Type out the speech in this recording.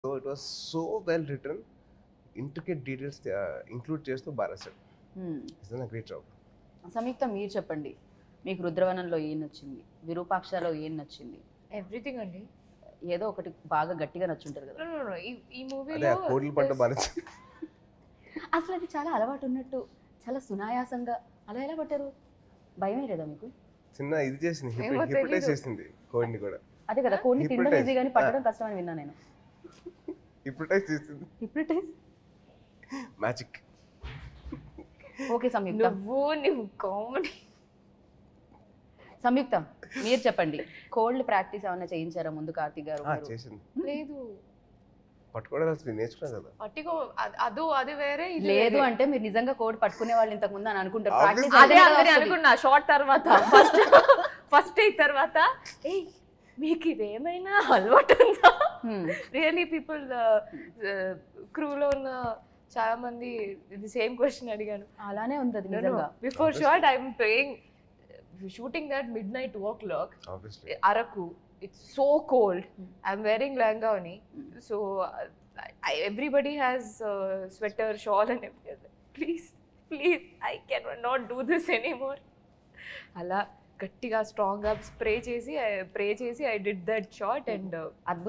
So it was so well written intricate details include చేస్తూ బాగా రాశాడు it's a great job Samyuktha మీరు చెప్పండి మీకు రుద్రవనంలో ఏం నచ్చింది విరూపాక్షలో ఏం నచ్చింది ఎవ్రీథింగ్ అండి ఏదో ఒకటి బాగా గట్టిగా నచ్చుంటారు కదా No, no, no. ఈ ఈ అదే మూవీలో ఆ కోడిల పంట బాగా నచ్చింది. అసలు అది చాలా అలవాటు ఉన్నట్టు చాలా సునాయాసంగా అలా ఎలా పట్టారు భయమే లేదా మీకు చిన్న ఇది చేసింది ఏమో హిప్నటైజ్ తెలీదు. చేసింది కోడిని కూడా అదే కదా కోడిని తినడం Hypnotize. ఈజీ కానీ పట్టడం కష్టం అని విన్నా నేను హిప్నటైజ్ చేసింది హిప్నటైజ్ మ్యాజిక్ ఓకే సంయుక్త నువ్వు నువ్వు కామెడీ సంయుక్త మీరు చెప్పండి కోల్డ్ ప్రాక్టీస్ ఏమైనా చేయించారా ముందు కార్తీక్ గారు మీరు? చేసింది లేదు పట్టుకోవడం అసలు నేర్చుకున్నా కదా పట్టికో అ- అదో అది వేరే ఇది లేదు వేరే. అంటే మీరు నిజంగా కోడ్ పట్టుకునే వాళ్ళు ఇంతకు ముందు అని అనుకుంటారు Obviously. ప్రాక్టీస్ అదే అందరి అనుకున్నా షార్ట్ తర్వాత ఫస్ట్ ఫస్ట్ అయిన తర్వాత ఏయ్ మీకు ఇదేమైనా అలవాటు ఉందా రియలీ పీపుల్ క్రూలో ఉన్న చాలా మంది ఇది సేమ్ క్వశ్చన్ అడిగాను అలానే ఉంది అది నిజంగా before shot I'm playing shooting that midnight two o'clock obviously Araku it's so cold I'm wearing లంగాని so everybody has sweater shawl and please please I can not do this anymore అలా గట్టిగా స్ట్రాంగ్గా spray చేసి pray చేసి I did that shot and అద్భుతం